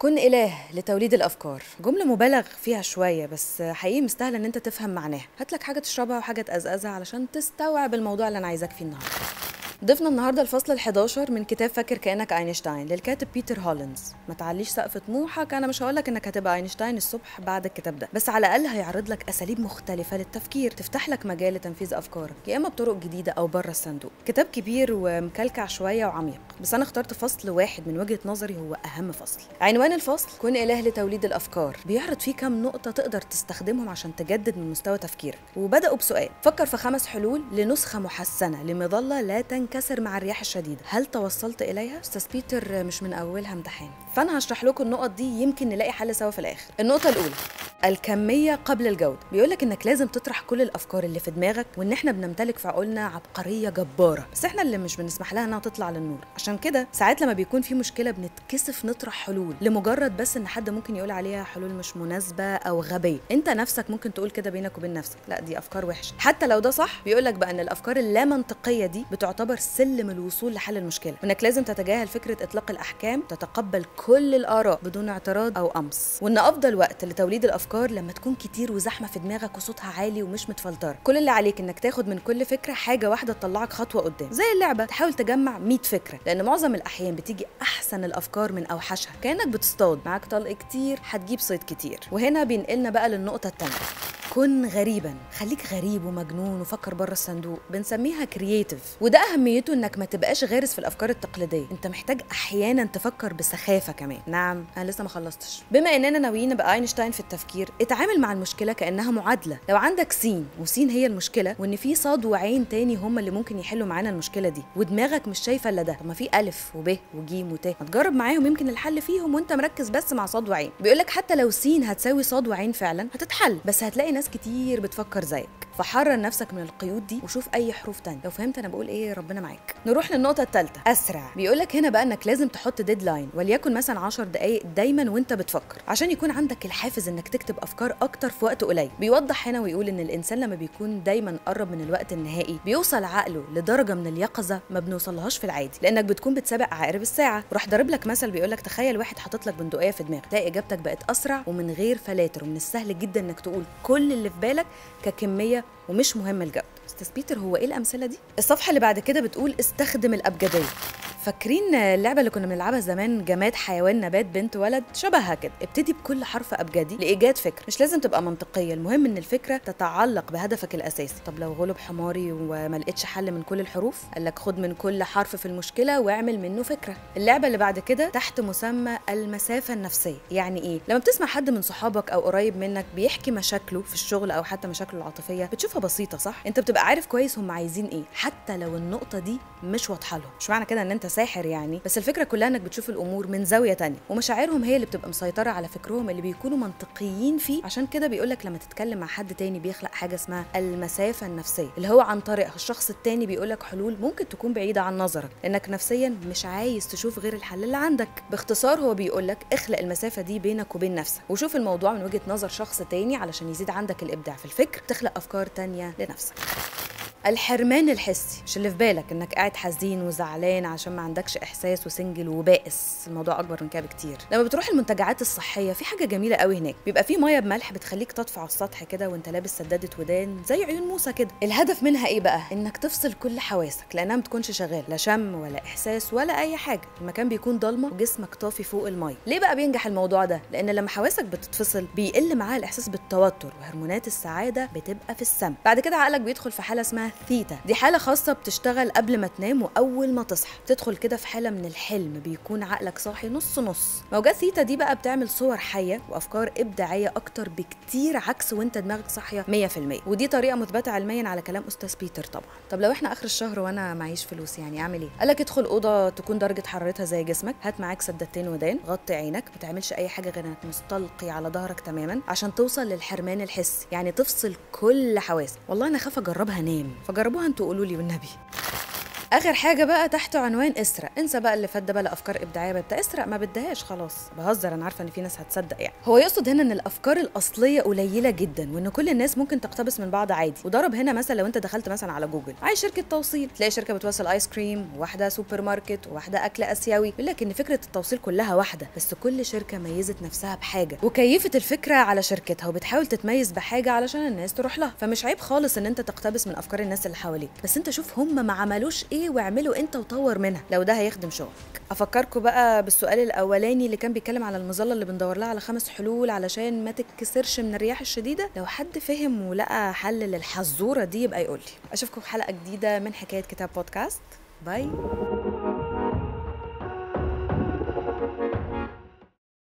كن إله لتوليد الأفكار جملة مبالغ فيها شوية بس حقيقي مستاهلة إن أنت تفهم معناها هات لك حاجة تشربها وحاجة تقزقزها علشان تستوعب الموضوع اللي أنا عايزاك فيه النهاردة ضفنا النهارده الفصل ال11 من كتاب فاكر كانك اينشتاين للكاتب بيتر هولينز ما تعليش سقف طموحك انا مش هقولك انك هتبقى اينشتاين الصبح بعد الكتاب ده بس على الاقل هيعرض لك اساليب مختلفه للتفكير تفتح لك مجال لتنفيذ افكارك يا اما بطرق جديده او بره الصندوق كتاب كبير ومكلكع شويه وعميق بس انا اخترت فصل واحد من وجهه نظري هو اهم فصل عنوان الفصل كن اله لتوليد الافكار بيعرض فيه كام نقطه تقدر تستخدمهم عشان تجدد من مستوى تفكيرك وبداوا بسؤال فكر في خمس حلول لنسخه محسنه لمظله لا تنكسر مع الرياح الشديده هل توصلت اليها استاذ بيتر مش من اولها امتحان فانا هشرح لكم النقط دي يمكن نلاقي حل سوا في الاخر النقطه الاولى الكميه قبل الجوده بيقول لك انك لازم تطرح كل الافكار اللي في دماغك وان احنا بنمتلك في عقولنا عبقريه جباره بس احنا اللي مش بنسمح لها انها تطلع للنور عشان كده ساعات لما بيكون في مشكله بنتكسف نطرح حلول لمجرد بس ان حد ممكن يقول عليها حلول مش مناسبه او غبيه انت نفسك ممكن تقول كده بينك وبين نفسك لا دي افكار وحشه حتى لو ده صح بيقول لك بقى ان الافكار اللا منطقيه دي بتعتبر سلم الوصول لحل المشكله وانك لازم تتجاهل فكره اطلاق الاحكام تتقبل كل الاراء بدون اعتراض او قمص وان افضل وقت لتوليد الافكار لما تكون كتير وزحمه في دماغك وصوتها عالي ومش متفلتره كل اللي عليك انك تاخد من كل فكره حاجه واحده تطلعك خطوه قدام زي اللعبه تحاول تجمع 100 فكره لان معظم الاحيان بتيجي احسن الافكار من اوحشها كانك بتصطاد معاك طلق كتير هتجيب صيد كتير وهنا بينقلنا بقى للنقطه الثانيه كن غريبا خليك غريب ومجنون وفكر بره الصندوق بنسميها كرييتيف وده اهميته انك ما تبقاش غارس في الافكار التقليديه انت محتاج احيانا تفكر بسخافه كمان نعم انا لسه ما خلصتش بما اننا ناويين نبقى اينشتاين في التفكير اتعامل مع المشكله كانها معادله لو عندك سين وسين هي المشكله وان في صاد وعين تاني هم اللي ممكن يحلوا معانا المشكله دي ودماغك مش شايفه الا ده طب ما في الف وب وجيم وت ما تجرب معاهم يمكن الحل فيهم وانت مركز بس مع صاد وعين بيقول لك حتى لو سين هتساوي صاد وعين فعلا هتتحل بس هتلاقي ناس كتير بتفكر زيك فحرر نفسك من القيود دي وشوف اي حروف تانية لو فهمت انا بقول ايه ربنا معاك نروح للنقطه الثالثه اسرع بيقولك هنا بقى انك لازم تحط ديدلاين وليكن مثلا 10 دقائق دايما وانت بتفكر عشان يكون عندك الحافز انك تكتب افكار اكتر في وقت قليل بيوضح هنا ويقول ان الانسان لما بيكون دايما قرب من الوقت النهائي بيوصل عقله لدرجه من اليقظه ما بنوصلهاش في العادي لانك بتكون بتسابق عقارب الساعه راح ضارب لك مثل بيقولك تخيل واحد حاطط لك بندقيه في دماغك تلاقي اجابتك بقت اسرع ومن غير فلاتر ومن السهل جدا انك تقول كل اللي في بالك ككميه ومش مهم الجوده استاذ بيتر هو ايه الامثله دي الصفحه اللي بعد كده بتقول استخدم الابجديه فاكرين اللعبه اللي كنا بنلعبها زمان جماد حيوان نبات بنت ولد شبهها كده ابتدي بكل حرف ابجدي لايجاد فكره مش لازم تبقى منطقيه المهم ان الفكره تتعلق بهدفك الاساسي طب لو غلب حماري وما لقيتش حل من كل الحروف قال لك خد من كل حرف في المشكله واعمل منه فكره اللعبه اللي بعد كده تحت مسمى المسافه النفسيه يعني ايه لما بتسمع حد من صحابك او قريب منك بيحكي مشاكله في الشغل او حتى مشاكله العاطفيه بتشوفها بسيطه صح انت بتبقى عارف كويس هم عايزين ايه حتى لو النقطه دي مش واضحه لهم مش معنى كده ان انت ساحر يعني بس الفكره كلها انك بتشوف الامور من زاويه تانية ومشاعرهم هي اللي بتبقى مسيطره على فكرهم اللي بيكونوا منطقيين فيه عشان كده بيقولك لما تتكلم مع حد تاني بيخلق حاجه اسمها المسافه النفسيه اللي هو عن طريقها الشخص التاني بيقولك حلول ممكن تكون بعيده عن نظرك لانك نفسيا مش عايز تشوف غير الحل اللي عندك باختصار هو بيقولك اخلق المسافه دي بينك وبين نفسك وشوف الموضوع من وجهه نظر شخص تاني علشان يزيد عندك الابداع في الفكر تخلق افكار تانية لنفسك الحرمان الحسي مش اللي في بالك انك قاعد حزين وزعلان عشان ما عندكش احساس وسنجل وبائس الموضوع اكبر من كده بكتير لما بتروح المنتجعات الصحيه في حاجه جميله قوي هناك بيبقى في ميه بملح بتخليك تطفو على السطح كده وانت لابس سداده ودان زي عيون موسى كده الهدف منها ايه بقى انك تفصل كل حواسك لانها ما تكونش شغال لا شم ولا احساس ولا اي حاجه المكان بيكون ضلمه وجسمك طافي فوق الميه ليه بقى بينجح الموضوع ده لان لما حواسك بتتفصل بيقل معاها الاحساس بالتوتر وهرمونات السعاده بتبقى في السما بعد كده عقلك بيدخل في حاله اسمها ثيتا دي حاله خاصه بتشتغل قبل ما تنام واول ما تصحى تدخل كده في حاله من الحلم بيكون عقلك صاحي نص نص موجات ثيتا دي بقى بتعمل صور حيه وافكار ابداعيه اكتر بكتير عكس وانت دماغك صاحيه 100% ودي طريقه مثبته علميا على كلام استاذ بيتر طبعا طب لو احنا اخر الشهر وانا معيش فلوس يعني اعمل ايه قالك ادخل اوضه تكون درجه حرارتها زي جسمك هات معاك سدادتين ودان غطي عينك ما تعملش اي حاجه غير انك مستلقي على ظهرك تماما عشان توصل للحرمان الحسي يعني تفصل كل حواسك والله انا خاف اجربها نام فجربوها انتوا قولوا لي والنبي اخر حاجه بقى تحت عنوان اسرق انسى بقى اللي فات ده بقى افكار ابداعيه بدها اسرق ما بدهاش خلاص بهزر انا عارفه ان في ناس هتصدق يعني هو يقصد هنا ان الافكار الاصليه قليله جدا وان كل الناس ممكن تقتبس من بعض عادي وضرب هنا مثلا لو انت دخلت مثلا على جوجل عايز شركه توصيل تلاقي شركه بتوصل ايس كريم وواحده سوبر ماركت وواحده اكل اسيوي يقول لك ان فكره التوصيل كلها واحده بس كل شركه ميزت نفسها بحاجه وكيفت الفكره على شركتها وبتحاول تتميز بحاجه علشان الناس تروح لها فمش عيب خالص ان انت تقتبس من افكار الناس اللي حواليك بس انت شوف هم ما عملوش ايه واعمله انت وطور منها لو ده هيخدم شغلك افكركم بقى بالسؤال الاولاني اللي كان بيتكلم على المظله اللي بندور لها على خمس حلول علشان ما تتكسرش من الرياح الشديده لو حد فهم ولقى حل للحزوره دي يبقى يقول لي اشوفكم في حلقه جديده من حكايه كتاب بودكاست باي